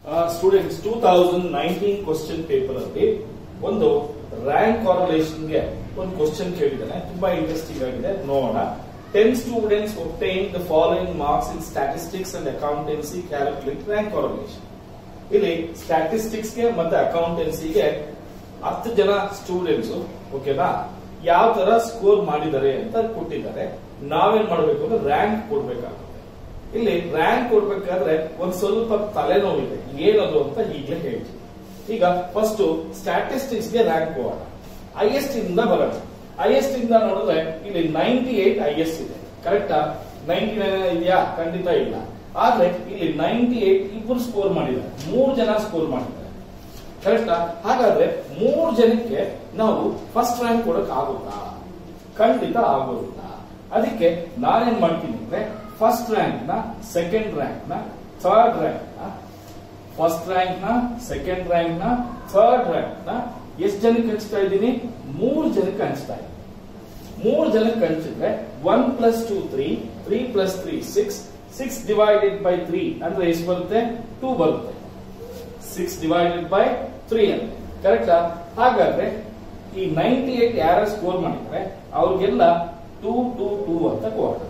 Students two thousand nineteen question paper ಅಲ್ಲಿ ಒಂದು rank corporation ಗೆ ಒಂದು ಕ್ವಶನ್ ಕೇಳಿದ್ದಾನೆ ತುಂಬಾ ಇಂಟ್ರೆಸ್ಟಿಂಗ್ ಆಗಿದೆ ನೋಡೋಣ ten students obtain the following marks in statistics and accountancy calculate rank correlation ಇಲ್ಲಿ ಸ್ಟಾಟಿಸ್ಟಿಕ್ಸ್ ಗೆ ಮತ್ತೆ ಅಕೌಂಟೆನ್ಸಿಗೆ ಹತ್ತು ಜನ ಸ್ಟೂಡೆಂಟ್ಸ್ ಓಕೆನಾ ಯಾವ ತರ ಸ್ಕೋರ್ ಮಾಡಿದ್ದಾರೆ ಅಂತ ಕೊಟ್ಟಿದ್ದಾರೆ ನಾವೇನ್ ಮಾಡ್ಬೇಕು ಅಂದ್ರೆ ರ್ಯಾಂಕ್ ಕೊಡ್ಬೇಕಾಗುತ್ತೆ ಇಲ್ಲಿ ರ್ಯಾಂಕ್ ಕೊಡ್ಬೇಕಾದ್ರೆ ಒಂದ್ ಸ್ವಲ್ಪ ತಲೆನೋವಿದೆ ಏನದು ಅಂತ ಈಗಲೇ ಹೇಳ್ತೀನಿ ಈಗ ಫಸ್ಟ್ ಸ್ಟಾಟಿಸ್ಟಿಕ್ಸ್ ಗೆ ರ್ಯಾಂಕ್ ಹೋಗೋಣ ಹೈಯೆಸ್ಟ್ ಇಂದ ಬರೋಣ ಹೈಯೆಸ್ಟ್ ಇಂದ ನೋಡಿದ್ರೆ ಇಲ್ಲಿ ನೈಂಟಿ ಏಟ್ ಹೈಯೆಸ್ಟ್ ಇದೆ ಕರೆಕ್ಟಾ ನೈಂಟಿ ನೈನ್ ಇದೆಯಾ ಖಂಡಿತ ಇಲ್ಲ ಆದ್ರೆ ಇಲ್ಲಿ ನೈಂಟಿ ಏಟ್ ಇಬ್ಬರು ಸ್ಕೋರ್ ಮಾಡಿದ್ದಾರೆ ಮೂರು ಜನ ಸ್ಕೋರ್ ಮಾಡಿದ್ದಾರೆ ಕರೆಕ್ಟಾ ಹಾಗಾದ್ರೆ ಮೂರು ಜನಕ್ಕೆ ನಾವು ಫಸ್ಟ್ ರ್ಯಾಂಕ್ ಕೊಡಕ್ ಆಗುತ್ತಾ ಖಂಡಿತ ಆಗೋದಿಲ್ಲ ಅದಕ್ಕೆ ನಾನೇನ್ ಮಾಡ್ತೀನಿ ಅಂದ್ರೆ ಫಸ್ಟ್ ರ್ಯಾಂಕ್ ನ ಸೆಕೆಂಡ್ ರ್ಯಾಂಕ್ ನ ಥರ್ಡ್ ರ್ಯಾಂಕ್ ನ ಫಸ್ಟ್ ರ್ಯಾಂಕ್ ನ ಸೆಕೆಂಡ್ ರ್ಯಾಂಕ್ ನ ಥರ್ಡ್ ರ್ಯಾಂಕ್ ನ ಎಷ್ಟು ಜನಕ್ಕೆ ಹಂಚ್ತಾ ಇದ್ದೀನಿ ಮೂರು ಜನಕ್ಕೆ ಹಂಚ್ತಾ ಇದ್ದೀನಿ ಮೂರು ಜನಕ್ಕೆ ಹಂಚಿದ್ರೆ one plus two three three plus three six six divided by three ಅಂದ್ರೆ ಎಷ್ಟು ಬರುತ್ತೆ ಟೂ ಬರುತ್ತೆ ಸಿಕ್ಸ್ ಡಿವೈಡೆಡ್ ಬೈ ತ್ರೀ ಅಂತ ಕರೆಕ್ಟಾ ಹಾಗಾದ್ರೆ ಈ ನೈಂಟಿ ಏಟ್ ಯಾರು ಸ್ಕೋರ್ ಮಾಡಿದ್ರೆ ಅವ್ರಿಗೆಲ್ಲ ಟೂ ಟೂ ಟೂ ಅಂತ ಕೊಡೋಣ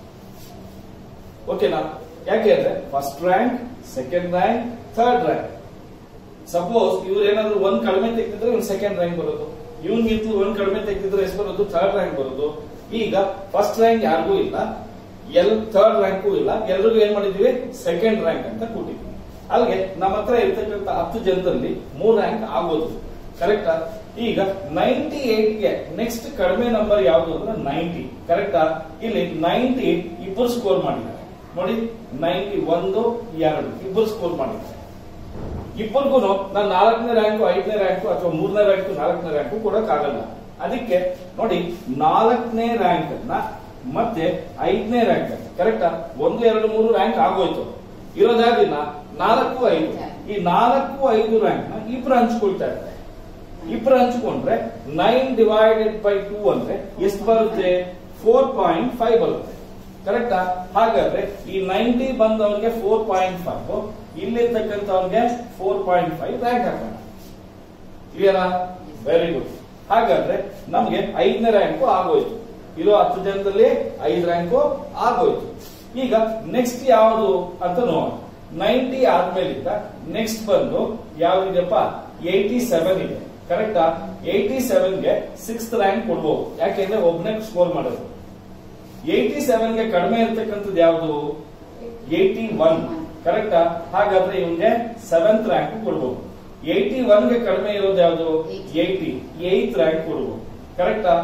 ಓಕೆನಾ ಯಾಕೆ ಅಂದ್ರೆ first rank second rank third rank suppose ಇವ್ರು ಏನಾದ್ರು ಒಂದ್ ಕಡಿಮೆ ತೆಗೆದಿದ್ರೆ ಇವ್ನು ಸೆಕೆಂಡ್ ರ್ಯಾಂಕ್ ಬರೋದು ಇವನ್ಗಿಂತ ಒಂದ್ ಕಡಿಮೆ ತೆಗೆದಿದ್ರೆ ಎಷ್ಟು ಬರೋದು ಥರ್ಡ್ ರ್ಯಾಂಕ್ ಬರೋದು ಈಗ ಫಸ್ಟ್ ರ್ಯಾಂಕ್ ಯಾರಿಗೂ ಇಲ್ಲ ಎಲ್ ಥರ್ಡ್ ರ್ಯಾಂಕು ಇಲ್ಲ ಎಲ್ರಿಗೂ ಏನ್ ಮಾಡಿದೀವಿ ಸೆಕೆಂಡ್ ರ್ಯಾಂಕ್ ಅಂತ ಕೊಟ್ಟಿದ್ವಿ ಅಲ್ಲಿಗೆ ನಮ್ಮ ಹತ್ರ ಇರ್ತಕ್ಕಂಥ ಹತ್ತು ಜನರಲ್ಲಿ ಮೂರ್ ರ್ಯಾಂಕ್ ಆಗೋದು ಕರೆಕ್ಟಾ ಈಗ ನೈಂಟಿ ಗೆ ನೆಕ್ಸ್ಟ್ ಕಡಿಮೆ ನಂಬರ್ ಯಾವುದು ಅಂದ್ರೆ ನೈಂಟಿ ಕರೆಕ್ಟಾ ಇಲ್ಲಿ ನೈಂಟಿ ಇಬ್ಬರು ಸ್ಕೋರ್ ಮಾಡಿದ್ದಾರೆ ನೋಡಿ ನೈಂಟಿ ಒಂದು ಎರಡು ಇಬ್ಬರು ಸ್ಕೋರ್ ಮಾಡಿದ್ದಾರೆ ಇಬ್ಬರಿಗೂ ನಾನು ನಾಲ್ಕನೇ ರ್ಯಾಂಕು ಐದನೇ ರ್ಯಾಂಕು ಅಥವಾ ಮೂರನೇ ರ್ಯಾಂಕು ನಾಲ್ಕನೇ ರ್ಯಾಂಕು ಕೊಡಕ್ ಆಗಲ್ಲ ಅದಕ್ಕೆ ನೋಡಿ ನಾಲ್ಕನೇ ರ್ಯಾಂಕ್ ಅನ್ನ ಮತ್ತೆ ಐದನೇ ರ್ಯಾಂಕ್ ಅಂತ ಕರೆಕ್ಟಾ ಒಂದು ಎರಡು ಮೂರು ರ್ಯಾಂಕ್ ಆಗೋಯ್ತು ಇರೋದಾದಿನ ನಾಲ್ಕು ಐದು ಈ ನಾಲ್ಕು ಐದು ರ್ಯಾಂಕ್ ನ ಇಬ್ರು ಹಂಚ್ಕೊಳ್ತಾ ಇದ್ದಾರೆ ಇಬ್ರು ಹಂಚ್ಕೊಂಡ್ರೆ ನೈನ್ ಡಿವೈಡೆಡ್ ಬೈ ಟೂ ಅಂದ್ರೆ ಎಷ್ಟು ಬರುತ್ತೆ ಫೋರ್ ಪಾಯಿಂಟ್ ಫೈವ್ ಬರುತ್ತೆ ಕರೆಕ್ಟಾ ಹಾಗಾದ್ರೆ ಈ ನೈಂಟಿ ಬಂದವನಿಗೆ ಫೋರ್ ಪಾಯಿಂಟ್ ಫೈವ್ ಇಲ್ಲಿರ್ತಕ್ಕಂಥವ್ರಿಗೆ ಫೋರ್ ಪಾಯಿಂಟ್ ಫೈವ್ ರ್ಯಾಂಕ್ ಹಾಕೋಣ ಕ್ಲಿಯರಾ ವೆರಿ ಗುಡ್ ಹಾಗಾದ್ರೆ ನಮ್ಗೆ ಐದನೇ ರ್ಯಾಂಕು ಆಗೋಯ್ತು ಇರೋ ಹತ್ತು ಜನದಲ್ಲಿ ಐದು ರ್ಯಾಂಕು ಆಗೋಯ್ತು ಈಗ ನೆಕ್ಸ್ಟ್ ಯಾವುದು ಅಂತ ನೋಡೋಣ ನೈಂಟಿ ಆದ್ಮೇಲಿಂದ ನೆಕ್ಸ್ಟ್ ಬಂದು ಯಾವ್ದಿದೆಯಪ್ಪ ಏಯ್ಟಿ ಸೆವೆನ್ ಇದೆ ಕರೆಕ್ಟಾ ಏಯ್ಟಿ ಸೆವೆನ್ಗೆ ಸಿಕ್ಸ್ ರ್ಯಾಂಕ್ ಕೊಡ್ಬೋದು ಯಾಕೆಂದ್ರೆ ಒಬ್ನೇ ಸ್ಕೋರ್ ಮಾಡೋದು ಏಯ್ಟಿ ಸೆವೆನ್ಗೆ ಕಡಿಮೆ ಇರ್ತಕ್ಕಂಥದ್ದು ಯಾವುದು ಏಯ್ಟಿ ಒನ್ ಕರೆಕ್ಟಾ ಹಾಗಾದ್ರೆ ಇವನ್ಗೆ ಸೆವೆಂತ್ ರ್ಯಾಂಕ್ ಕೊಡ್ಬೋದು ಏಯ್ಟಿ ಒನ್ಗೆ ಕಡಿಮೆ ಇರೋದು ಯಾವುದು ಏಯ್ಟಿ ಏಯ್ತ್ ರ್ಯಾಂಕ್ ಕೊಡ್ಬೋದು ಕರೆಕ್ಟಾ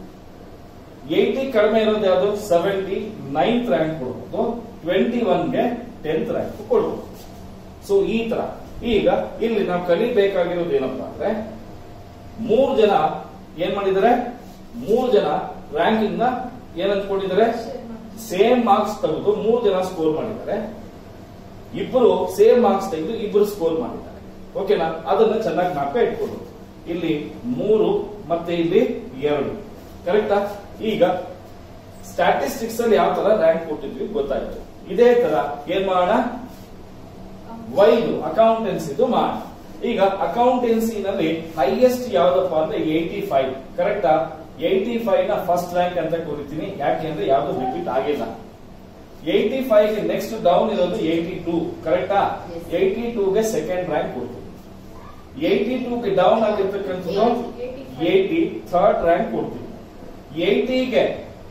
ಏಯ್ಟಿ ಕಡಿಮೆ ಇರೋದು ಯಾವುದು ಸೆವೆಂಟಿ ನೈನ್ತ್ ರ್ಯಾಂಕ್ ಕೊಡ್ಬೋದು ಟ್ವೆಂಟಿ ಒನ್ಗೆ ಟೆಂತ್ ರ್ಯಾಂಕ್ ಕೊಡ್ಬೋದು ಸೊ ಈ ತರ ಈಗ ಇಲ್ಲಿ ನಾವು ಕಲಿಬೇಕಾಗಿರೋದು ಏನಪ್ಪಾ ಅಂದ್ರೆ ಮೂರು ಜನ ಏನ್ ಮಾಡಿದ್ದಾರೆ ಮೂರು ಜನ ರ್ಯಾಂಕಿಂಗ್ ನ ಏನ್ ಅಂದ್ಕೊಂಡಿದ್ದಾರೆ ಸೇಮ್ ಮಾರ್ಕ್ಸ್ ತೆಗೆದು ಮೂರು ಜನ ಸ್ಕೋರ್ ಮಾಡಿದ್ದಾರೆ ಇಬ್ಬರು ಸೇಮ್ ಮಾರ್ಕ್ಸ್ ತೆಗೆದು ಇಬ್ಬರು ಸ್ಕೋರ್ ಮಾಡಿದ್ದಾರೆ ಓಕೆನಾ ಅದನ್ನ ಚೆನ್ನಾಗಿ ಜ್ಞಾಪಕ ಇಟ್ಕೊಂಡು ಇಲ್ಲಿ ಮೂರು ಮತ್ತೆ ಇಲ್ಲಿ ಎರಡು ಕರೆಕ್ಟಾ ಈಗ ಸ್ಟಾಟಿಸ್ಟಿಕ್ಸ್ ಅಲ್ಲಿ ಯಾವ ತರ ರ್ಯಾಂಕ್ ಕೊಟ್ಟಿದ್ವಿ ಗೊತ್ತಾಯ್ತು ಇದೇ ತರ ಏನ್ ಮಾಡೋಣ ವೈದು ಅಕೌಂಟೆನ್ಸಿದು ಮಾಡೋಣ ಈಗ ಅಕೌಂಟೆನ್ಸಿನಲ್ಲಿ ಹೈಯೆಸ್ಟ್ ಯಾವ್ದಪ್ಪ ಅಂದ್ರೆ ಏಯ್ಟಿ ಫೈವ್ ಕರೆಕ್ಟಾ ಏಯ್ಟಿ ಫೈವ್ ನ ಫಸ್ಟ್ ರ್ಯಾಂಕ್ ಅಂತ ಕರಿತೀನಿ ಯಾಕೆಂದ್ರೆ ಯಾವ್ದು ರಿಪೀಟ್ ಆಗಿಲ್ಲ ಏಯ್ಟಿ ಫೈವ್ ಗೆ ನೆಕ್ಸ್ಟ್ ಡೌನ್ ಇರೋದು ಏಯ್ಟಿ ಟೂ ಕರೆಕ್ಟಾ ಏಯ್ಟಿ ಟೂಗೆ ಸೆಕೆಂಡ್ ರ್ಯಾಂಕ್ ಕೊಡ್ತೀವಿ ಏಯ್ಟಿ ಟೂಗೆ ಡೌನ್ ಆಗಿರ್ತಕ್ಕಂಥದ್ದು ಏಯ್ಟಿ ಥರ್ಡ್ ರ್ಯಾಂಕ್ ಕೊಡ್ತೀವಿ ಏಯ್ಟಿಗೆ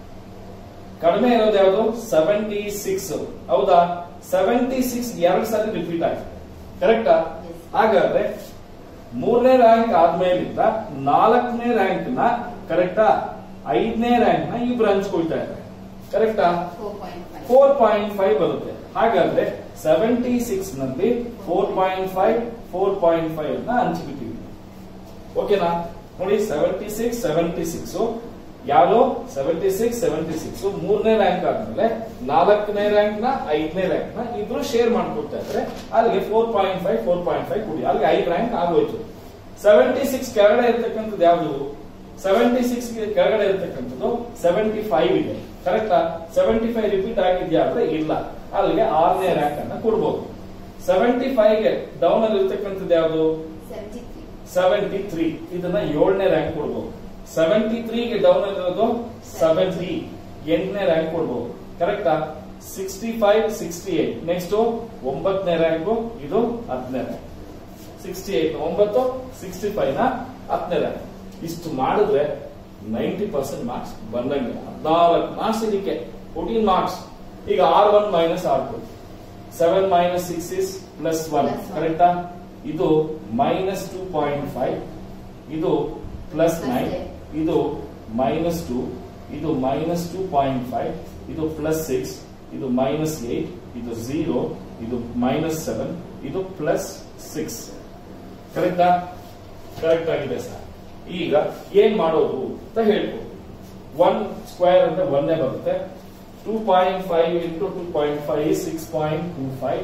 ಕಡಿಮೆ ಇರೋದು ಯಾವುದು ಸೆವೆಂಟಿ ಸಿಕ್ಸ್ ಹೌದಾ ಸೆವೆಂಟಿ ಸಿಕ್ಸ್ ಎರಡು ಸಾರಿ ರಿಪೀಟ್ ಆಗಿದೆ ಕರೆಕ್ಟಾ ಹಾಗಾದ್ರೆ ಮೂರನೇ ರ್ಯಾಂಕ್ ಆದ್ಮೇಲಿಂದ ನಾಲ್ಕನೇ ರ್ಯಾಂಕ್ ನ ಕರೆಕ್ಟಾ ಐದನೇ ರ್ಯಾಂಕ್ ನ ಇಬ್ರು ಹಂಚ್ಕೊಳ್ತಾ ಇದ್ದಾರೆ ಕರೆಕ್ಟಾ ಫೋರ್ ಪಾಯಿಂಟ್ ಫೈವ್ ಬರುತ್ತೆ ಹಾಗಾದ್ರೆ ಸೆವೆಂಟಿ ಸಿಕ್ಸ್ ನಲ್ಲಿ four point five four point five ಅನ್ನ ಹಂಚಿಬಿಟ್ಟಿವಿ ಓಕೆನಾ ನೋಡಿ ಸೆವೆಂಟಿ ಸಿಕ್ಸ್ ಸೆವೆಂಟಿ ಸಿಕ್ಸ್ ಯಾರು ಸೆವೆಂಟಿ ಸಿಕ್ಸ್ ಸೆವೆಂಟಿ ಸಿಕ್ಸ್ ಮೂರನೇ ರ್ಯಾಂಕ್ ಆದ್ಮೇಲೆ ನಾಲ್ಕನೇ ರ್ಯಾಂಕ್ ನ ಐದನೇ ರ್ಯಾಂಕ್ ನ ಇಬ್ರು ಶೇರ್ ಮಾಡ್ಕೊಳ್ತಾ ಇದ್ರೆ ಅಲ್ಲಿಗೆ four point five four point five ಕುಡಿ ಅಲ್ಲಿಗೆ ಐದು ರ್ಯಾಂಕ್ ಆಗೋಯ್ತು ಸೆವೆಂಟಿ ಸಿಕ್ಸ್ ಕೆಳಗಡೆ ಇರ್ತಕ್ಕಂಥದ್ದು ಯಾವುದು ಸೆವೆಂಟಿ ಸಿಕ್ಸ್ ಕೆಳಗಡೆ ಇರ್ತಕ್ಕಂಥದ್ದು ಸೆವೆಂಟಿ ಫೈವ್ ಇದೆ ಕರೆಕ್ಟಾ ಸೆವೆಂಟಿ ಫೈವ್ ರಿಪೀಟ್ ಆಗಿದ್ಯಾ ಅಂದ್ರೆ ಇಲ್ಲ ಅಲ್ಲಿಗೆ ಆರನೇ ರ್ಯಾಂಕ್ ಅನ್ನ ಕೊಡ್ಬೋದು ಸೆವೆಂಟಿ ಫೈವ್ ಗೆ ಡೌನ್ ಅಲ್ಲಿ ಇರ್ತಕ್ಕಂಥದ್ದು ಯಾವುದು ಸೆವೆಂಟಿ ತ್ರೀ ಸೆವೆಂಟಿ ತ್ರೀ ಇದನ್ನ ಏಳನೇ ರ್ಯಾಂಕ್ ಕೊಡ್ಬೋದು ಸೆವೆಂಟಿ ತ್ರೀಗೆ ಡೌನ್ ಆಗಿರೋದು ಸೆವೆಂಟಿ ಎಂಟನೇ ರ್ಯಾಂಕ್ ಕೊಡ್ಬೋದು ಕರೆಕ್ಟಾ sixty five sixty eight next ಒಂಬತ್ತನೇ ರ್ಯಾಂಕು ಇದು ಹತ್ತನೇ ರ್ಯಾಂಕ್ ಸಿಕ್ಸ್ಟಿ ಏಟ್ ಒಂಬತ್ತು ಸಿಕ್ಸ್ಟಿ ಫೈವ್ ನ ಹತ್ತನೇ ರ್ಯಾಂಕ್ ಇಷ್ಟು ಮಾಡಿದ್ರೆ ನೈಂಟಿ ಪರ್ಸೆಂಟ್ ಮಾರ್ಕ್ಸ್ ಬಂದಂಗೆ ಹದಿನಾಲ್ಕು ಮಾರ್ಕ್ಸ್ ಇದಕ್ಕೆ ಫೋರ್ಟೀನ್ ಮಾರ್ಕ್ಸ್ ಈಗ R one minus R two seven minus six is plus one Plus one. ಕರೆಕ್ಟಾ ಇದು ಮೈನಸ್ ಟೂ ಪಾಯಿಂಟ್ ಫೈವ್ ಇದು ಪ್ಲಸ್ Plus ನೈನ್ eight. ಇದು ಮೈನಸ್ ಟೂ ಇದು ಮೈನಸ್ ಟೂ ಪಾಯಿಂಟ್ ಫೈವ್ ಇದು ಪ್ಲಸ್ ಸಿಕ್ಸ್ ಇದು minus eight ಇದು zero ಇದು minus seven ಇದು ಪ್ಲಸ್ ಸಿಕ್ಸ್ ಕರೆಕ್ಟಾ ಕರೆಕ್ಟ್ ಆಗಿದೆ ಸರ್ ಈಗ ಏನ್ ಮಾಡೋದು ಅಂತ ಹೇಳ್ಬೋದು ಒನ್ ಸ್ಕ್ವೇರ್ ಅಂದ್ರೆ ಒಂದೇ ಬರುತ್ತೆ two point five into two point five six point two five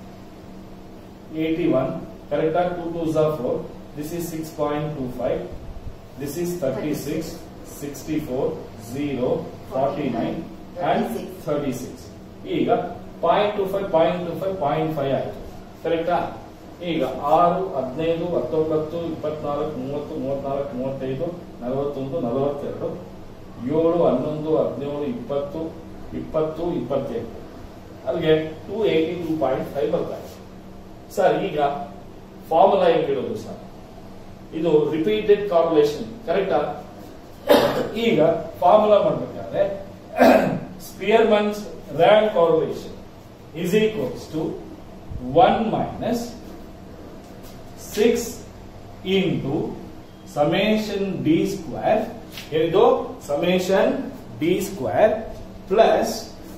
eighty one ಕರೆಕ್ಟಾ ಟೂ ಟೂ ಝಾ four this is six point two five this is thirty six sixty four zero forty nine and thirty six ಈಗ point two five point two five point five ಆಯ್ತು ಕರೆಕ್ಟಾ ಈಗ ಆರು ಹದಿನೈದು ಹತ್ತೊಂಬತ್ತು ಇಪ್ಪತ್ನಾಲ್ಕು ಮೂವತ್ತು ಮೂವತ್ನಾಲ್ಕು ಮೂವತ್ತೈದು ನಲವತ್ತೊಂದು ನಲವತ್ತೆರಡು ಏಳು ಹನ್ನೊಂದು ಹದಿನೇಳು ಇಪ್ಪತ್ತು ಇಪ್ಪತ್ತು ಇಪ್ಪತ್ತೆಂಟು ಅಲ್ಲಿಗೆ two eighty two point five ಬರ್ತಾ ಇದೆ ಸರ್ ಈಗ ಫಾರ್ಮುಲಾ ಹೆಂಗಿಡೋದು ಸರ್ ಇದು ರಿಪೀಟೆಡ್ ಕಾರ್ಬುಲೇಷನ್ ಕರೆಕ್ಟಾ ಈಗ ಫಾರ್ಮುಲಾ ಮಾಡಬೇಕಾದ್ರೆ Spearman's rank correlation is equals to 1 minus 6 into summation d square ಏನಿದು summation d square plus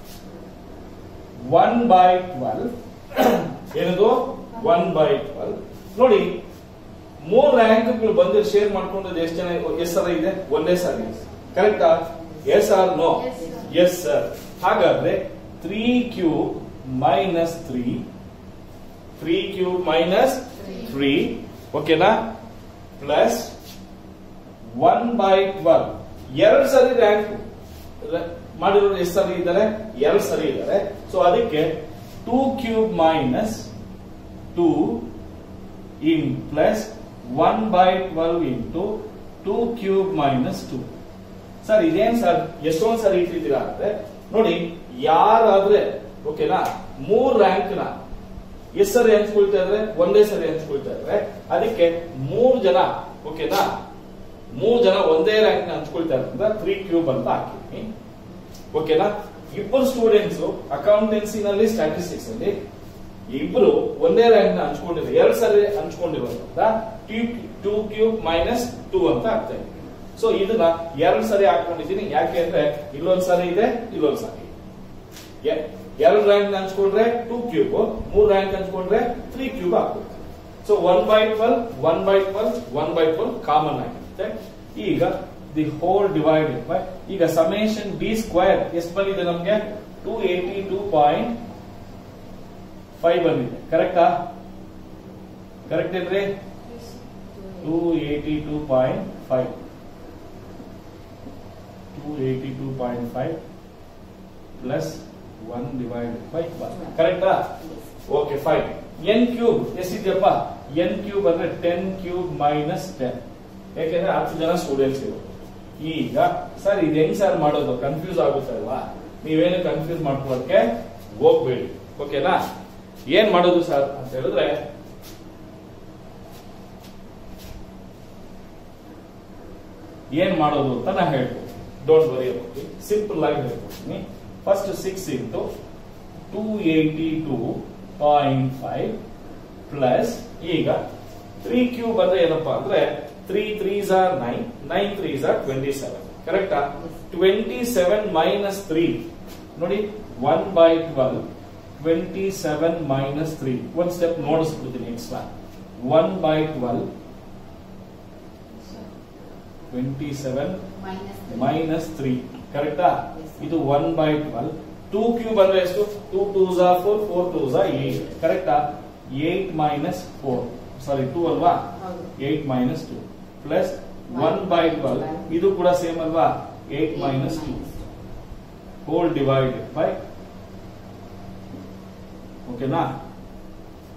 1 by 12 ಏನಿದು 1 by 12 ನೋಡಿ ಮೂರ್ ರ್ಯಾಂಕ್ಗಳು ಬಂದು ಶೇರ್ ಮಾಡ್ಕೊಂಡದ್ದು ಎಷ್ಟು ಜನ ಎಷ್ಟು ಸಲ ಇದೆ ಒಂದೇ ಸಲ ಕರೆಕ್ಟಾ yes or no Yes, sir. Yes sir ಹಾಗಾದ್ರೆ three cube minus three three cube minus Three. Three ಓಕೆನಾ ಪ್ಲಸ್ ಒನ್ ಬೈ ಟ್ವೆಲ್ ಎರಡು ಸರಿ ರ್ಯಾಂಕ್ ಮಾಡಿರೋರು ಎಷ್ಟು ಸರಿ ಇದ್ದಾರೆ ಎರಡು ಸರಿ ಇದ್ದಾರೆ ಸೊ ಅದಕ್ಕೆ two cube minus two in plus one by twelve into two cube minus two sir ಇದೇನ್ ಸರ್ ಎಷ್ಟೊಂದ್ ಸರಿ ಇಟ್ಟಿದ್ದೀರಾ ಅಂದ್ರೆ ನೋಡಿ ಯಾರಾದ್ರೆ ಓಕೆನಾ ಮೂರ್ ರ್ಯಾಂಕ್ ನ ಎಷ್ಟು ಸರಿ ಹಂಚ್ಕೊಳ್ತಾ ಇದ್ರೆ ಒಂದೇ ಸರಿ ಹಂಚ್ಕೊಳ್ತಾ ಇದ್ರೆ ಅದಕ್ಕೆ ಮೂರ್ ಜನ ಓಕೆನಾ ಮೂರ್ ಜನ ಒಂದೇ ರ್ಯಾಂಕ್ ನ ಹಂಚ್ಕೊಳ್ತಾ ಇರೋದ್ರಿಂದ ತ್ರೀ ಕ್ಯೂಬ್ ಅಂತ ಹಾಕಿದ್ದೀನಿ ಓಕೆನಾ ಇಬ್ಬರು ಸ್ಟೂಡೆಂಟ್ಸ್ ಅಕೌಂಟೆನ್ಸಿನಲ್ಲಿ ಸ್ಟ್ಯಾಟಿಸ್ಟಿಕ್ಸ್ ಅಲ್ಲಿ ಇಬ್ರು ಒಂದೇ ರ್ಯಾಂಕ್ ನ ಹಂಚ್ಕೊಂಡಿದ್ರು ಎರಡು ಸರಿ ಹಂಚ್ಕೊಂಡಿರೋದ್ರಿಂದ ಟೂ ಕ್ಯೂಬ್ ಮೈನಸ್ ಟೂ ಅಂತ ಆಗ್ತಾ ಇದೆ ಸೊ ಇದನ್ನ ಎರಡು ಸರಿ ಹಾಕೊಂಡಿದ್ದೀನಿ ಯಾಕೆ ಅಂದ್ರೆ ಇಲ್ಲೊಂದ್ ಸರಿ ಇದೆ ಇಲ್ಲೊಂದ್ ಸರಿ ಇದೆ ಎ- ಎರಡು ರ್ಯಾಂಕ್ ಹಂಚ್ಕೊಂಡ್ರೆ ಟೂ ಕ್ಯೂಬ್ ಮೂರ್ ರ್ಯಾಂಕ್ ಹಂಚ್ಕೊಂಡ್ರೆ ತ್ರೀ ಕ್ಯೂಬ್ ಆಗ್ತದೆ so one by twelve one by twelve one by twelve common ಆಗಿರುತ್ತೆ ಈಗ ದಿ ಹೋಲ್ ಡಿವೈಡೆಡ್ ಬೈ ಈಗ ಸಮೇಶನ್ ಬಿ ಸ್ಕ್ವೇರ್ ಎಷ್ಟು ಬಂದಿದೆ ನಮ್ಗೆ two eighty two point five ಬಂದಿದೆ ಕರೆಕ್ಟಾ ಕರೆಕ್ಟ್ ಏನ್ರಿ two eighty two point five two eighty two point five plus one divided by one ಕರೆಕ್ಟಾ ಓಕೆ ಫೈನ್ ಎನ್ ಕ್ಯೂಬ್ ಎಷ್ಟಿದೆಯಪ್ಪ N cube ಅಂದ್ರೆ ಟೆನ್ ಕ್ಯೂಬ್ ಮೈನಸ್ ಟೆನ್ ಯಾಕೆಂದ್ರೆ ಹತ್ತು ಜನ students ಇವರು ಈಗ ಸರ್ ಇದು ಹೆಂಗ್ ಸರ್ ಮಾಡೋದು ಕನ್ಫ್ಯೂಸ್ ಆಗುತ್ತೆ ಅಲ್ವಾ ನೀವೇನು ಕನ್ಫ್ಯೂಸ್ ಮಾಡ್ಕೊಳ್ಳೋಕೆ ಹೋಗ್ಬೇಡಿ ಓಕೆನಾ ಏನ್ ಮಾಡೋದು ಸರ್ ಅಂತ ಹೇಳಿದ್ರೆ ಏನ್ ಮಾಡೋದು ಅಂತ ನಾ ಹೇಳ್ತೀನಿ ಡೋಂಟ್ ವರಿ ಅಬೌಟ್ ಸಿಂಪಲ್ ಆಗಿ ಹೇಳ್ಕೊಡ್ತೀನಿ first six into two eighty two point five plus ಈಗ ತ್ರೀ ಕ್ಯೂಬ್ ಅಂದ್ರೆ ಏನಪ್ಪಾ ಅಂದ್ರೆ three threes are nine nine threes are twenty seven ಕರೆಕ್ಟಾ ಟ್ವೆಂಟಿ ಸೆವೆನ್ ಮೈನಸ್ ತ್ರೀ ನೋಡಿ one by twelve twenty seven minus three ಒಂದ್ step ನೋಡಿಸ್ಬಿಡ್ತೀನಿ extra one by twelve twenty seven minus minus three ಕರೆಕ್ಟಾ Yes. ಇದು one by twelve two cube ಅಂದ್ರೆ ಎಷ್ಟು two two ಝಾ four four two Jha eight ಕರೆಕ್ಟಾ eight minus four sorry two ಅಲ್ವಾ ಹೌದು eight minus two plus one by twelve ಇದು ಕೂಡ ಸೇಮ್ ಅಲ್ವಾ eight minus two whole divided by ಓಕೆನಾ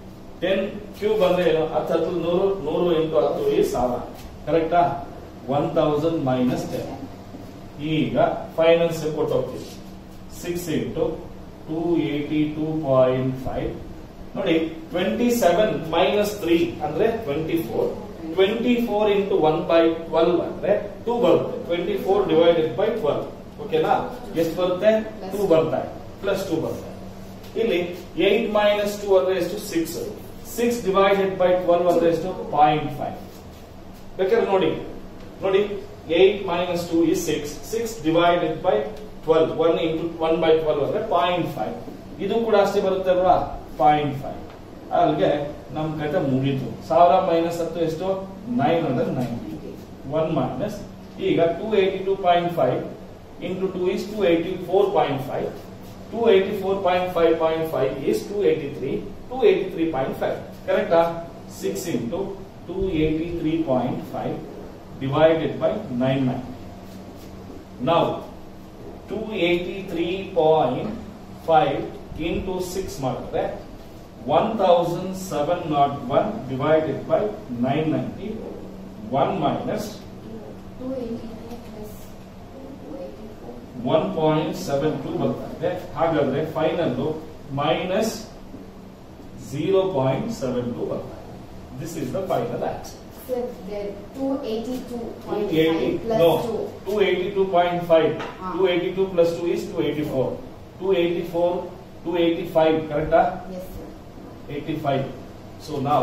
ಟೆನ್ ಕ್ಯೂಬ್ ಅಂದ್ರೆ ಏನು ಹತ್ತು ಹತ್ತು ನೂರು ನೂರು ಇಂಟು ಹತ್ತು ಈ ಸಾವಿರ ಕರೆಕ್ಟಾ ಒನ್ ತೌಸಂಡ್ ಮೈನಸ್ ಟೆನ್ ಈಗ ಫೈನಲ್ ಸ್ಟೆಪ್ ಕೊಟ್ಟು ಹೋಗ್ತೀವಿ six into two eighty two point five ನೋಡಿ ಟ್ವೆಂಟಿ ಸೆವೆನ್ ಮೈನಸ್ ತ್ರೀ ಅಂದ್ರೆ twenty four twenty four into one by twelve ಅಂದ್ರೆ ಟೂ ಬರುತ್ತೆ twenty four divided by twelve ಓಕೆನಾ ಎಷ್ಟು ಬರುತ್ತೆ ಟೂ ಬರ್ತಾ ಪ್ಲಸ್ ಟೂ ಬರುತ್ತೆ ಇಲ್ಲಿ ಏಟ್ ಮೈನಸ್ ಟೂ ಅಂದ್ರೆ ಎಷ್ಟು six six divided by twelve ಅಂದ್ರೆ ಎಷ್ಟು ಪಾಯಿಂಟ್ ಫೈವ್ ಬೇಕಾದ್ರೆ ನೋಡಿ ನೋಡಿ eight minus two is six six divided by twelve one into one by twelve ಅಂದ್ರೆ ಪಾಯಿಂಟ್ ಫೈವ್ ಇದು ಕೂಡ ಅಷ್ಟೇ ಬರುತ್ತೆ ಅಲ್ವಾ ಪಾಯಿಂಟ್ ಫೈವ್ ಅಲ್ಲಿಗೆ ನಮ್ ಕತೆ ಮುಗೀತು ಸಾವಿರ ಮೈನಸ್ ಹತ್ತು ಎಷ್ಟು nine hundred ninety one minus ಈಗ two eighty two point five into two is two eighty four point five two eighty four point five point five is two eighty three two eighty three point five ಕರೆಕ್ಟಾ six into two eighty three point five divided by 99. Now, 283.5 into 6 ಮಾಡಿದ್ರೆ 1701 divided by 990 1 minus 1.72 ಬರ್ತಾ ಇದೆ ಹಾಗಾದ್ರೆ final minus zero point seven two ಬರ್ತಾ ಇದೆ this is the final answer Sir, there 282.5 280 plus no 2. 282.5 Ah. 282 plus 2 is 284 284 285 correct ah? Yes, sir. 85 so now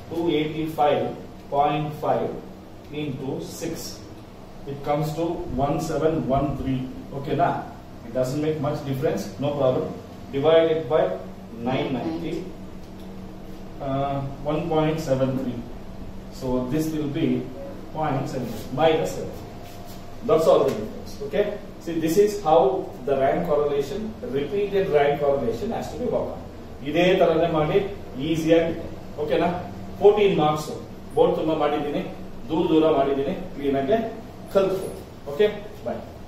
285.5 into 6 it comes to 1713 okay na it doesn't make much difference no problem divided by 990 uh, 1.73 so this will be 0.7 minus 7 that's all the difference okay see this is how the rank correlation repeated rank correlation has to be worked on ಇದೇ ತರನೇ ಮಾಡಿ ಈಸಿಯಾಗಿ ಓಕೆನಾ fourteen marks board ತುಂಬಾ ಮಾಡಿದ್ದೀನಿ ದೂರ ದೂರ ಮಾಡಿದ್ದೀನಿ ಕ್ಲೀನಾಗಿ ಕಲ್ತ್ಕೊ ಓಕೆ ಬಾಯ್